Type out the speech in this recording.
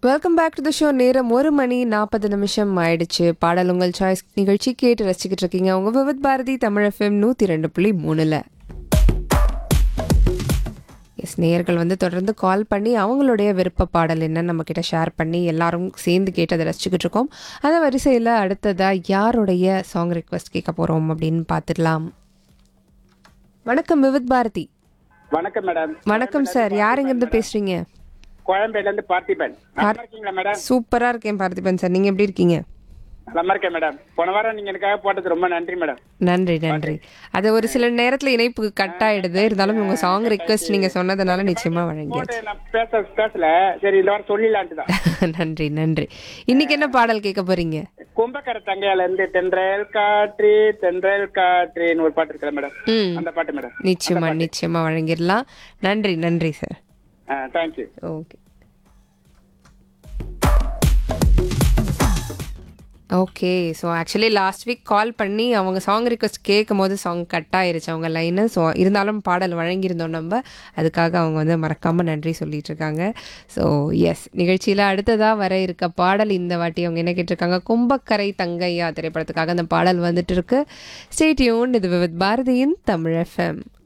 welcome back to the show நேரம் ஒரு மணி நாற்பது நிமிஷம் ஆயிடுச்சு பாடல் உங்கள் சாய்ஸ் நிகழ்ச்சி கேட்டு ரசிச்சுக்கிட்டு இருக்கீங்க உங்க விவித் பாரதி தமிழ் எஃப்எம் நூற்றி ரெண்டு புள்ளி மூணுல எஸ் நேயர்கள் வந்து தொடர்ந்து கால் பண்ணி அவங்களுடைய விருப்ப பாடல் என்ன நம்ம கிட்ட ஷேர் பண்ணி எல்லாரும் சேர்ந்து கேட்டு அதை ரசிச்சுக்கிட்டு இருக்கோம் அந்த வரிசையில் அடுத்ததா யாருடைய சாங் ரிக்வெஸ்ட் கேட்க போறோம் அப்படின்னு பார்த்துடலாம் வணக்கம் விவித் பாரதி வணக்கம் மேடம் வணக்கம் சார் யாருங்கிருந்து பேசுறீங்க கோயம்பேடுல இருந்து பார்த்திபன் நல்லா இருக்கீங்களா மேடம் சூப்பரா இருக்கேன் பார்த்திபன் சார் நீங்க எப்படி இருக்கீங்க நல்லா இருக்கேன் மேடம் போன வாரம் நீங்க எனக்காக போட்டது ரொம்ப நன்றி மேடம் நன்றி நன்றி அது ஒரு சில நேரத்துல இணைப்பு கட் ஆயிடுது இருந்தாலும் உங்க சாங் ரிக்வெஸ்ட் நீங்க சொன்னதுனால நிச்சயமா வழங்கியாச்சு போட்டு நான் பேச பேசல சரி இந்த வாரம் சொல்லிடலான்ட்டு தான் நன்றி நன்றி இன்னைக்கு என்ன பாடல் கேட்க போறீங்க கும்பக்கரை தங்கையால இருந்து தென்றல் காற்று தென்றல் காற்றுன்னு ஒரு பாட்டு இருக்குல்ல மேடம் ம் அந்த பாட்டு மேடம் நிச்சயமா நிச்சயமா வழங்கிடலாம் நன்றி நன்றி sir thank you okay okay so actually last week call பண்ணி அவங்க சாங் ரிக்வஸ்ட் கேட்கும் போது சாங் கட் ஆயிருச்சு அவங்க லைனு ஸோ இருந்தாலும் பாடல் வழங்கியிருந்தோம் நம்ம அதுக்காக அவங்க வந்து மறக்காமல் நன்றி சொல்லிட்டு இருக்காங்க ஸோ எஸ் நிகழ்ச்சியில் அடுத்ததாக வர இருக்க பாடல் இந்த வாட்டி அவங்க என்ன கேட்டிருக்காங்க கும்பக்கரை தங்கையா திரைப்படத்துக்காக அந்த பாடல் வந்துட்டு இருக்கு ஸ்டேட்யூன் இது வித் பாரதியின் தமிழ் எஃப்எம்